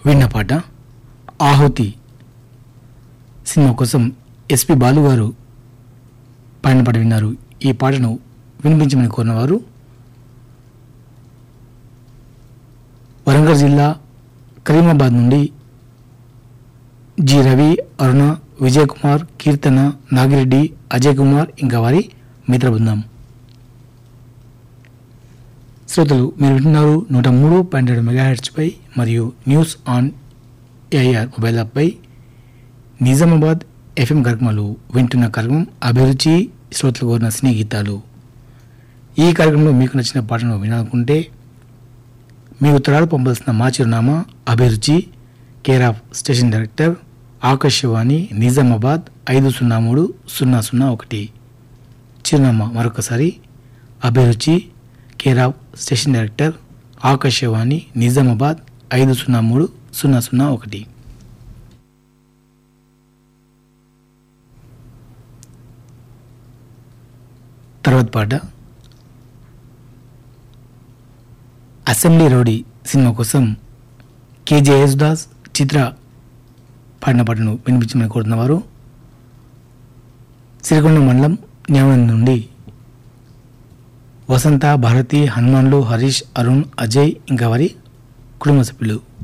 విన్న పాట ఆహుతి సినిమా కోసం ఎస్పి బాలు గారు పాడిన పాట విన్నారు ఈ పాటను వినిపించమని కోరినవారు వరంగల్ జిల్లా కరీమాబాద్ నుండి జి రవి అరుణ విజయ్ కుమార్ కీర్తన నాగిరెడ్డి అజయ్ కుమార్ ఇంకా వారి మిత్ర బృందం శ్రోతలు మీరు వింటున్నారు నూట మూడు పాయింట్ ఏడు మెగాహెడ్స్పై మరియు న్యూస్ ఆన్ ఏఐఆర్ మొబైల్ యాప్పై నిజామాబాద్ ఎఫ్ఎం కార్యక్రమాలు వింటున్న కార్యక్రమం అభిరుచి శ్రోతలు కోరిన సినీ గీతాలు ఈ కార్యక్రమంలో మీకు నచ్చిన పాటను వినాలనుకుంటే మీ ఉత్తరాలు పంపాల్సిన మా చిరునామా అభిరుచి care of station director Akashvani Nizamabad ఐదు సున్నా మూడు సున్నా సున్నా ఒకటి చిరునామా మరొకసారి అభిరుచి care of station director Akashvani Nizamabad ఐదు సున్నా మూడు సున్నా సున్నా ఒకటి తర్వాత పాట అసెంబ్లీ రౌడీ సినిమా కోసం కేజే యేసుదాస్ చిత్ర పాడిన పాటను వినిపించమని కోరుతున్నవారు సిరికొండ మండలం న్యామనంద నుండి వసంత భారతి హనుమాన్లు హరీష్ అరుణ్ అజయ్ ఇంకా వారి కుటుంబ సభ్యులు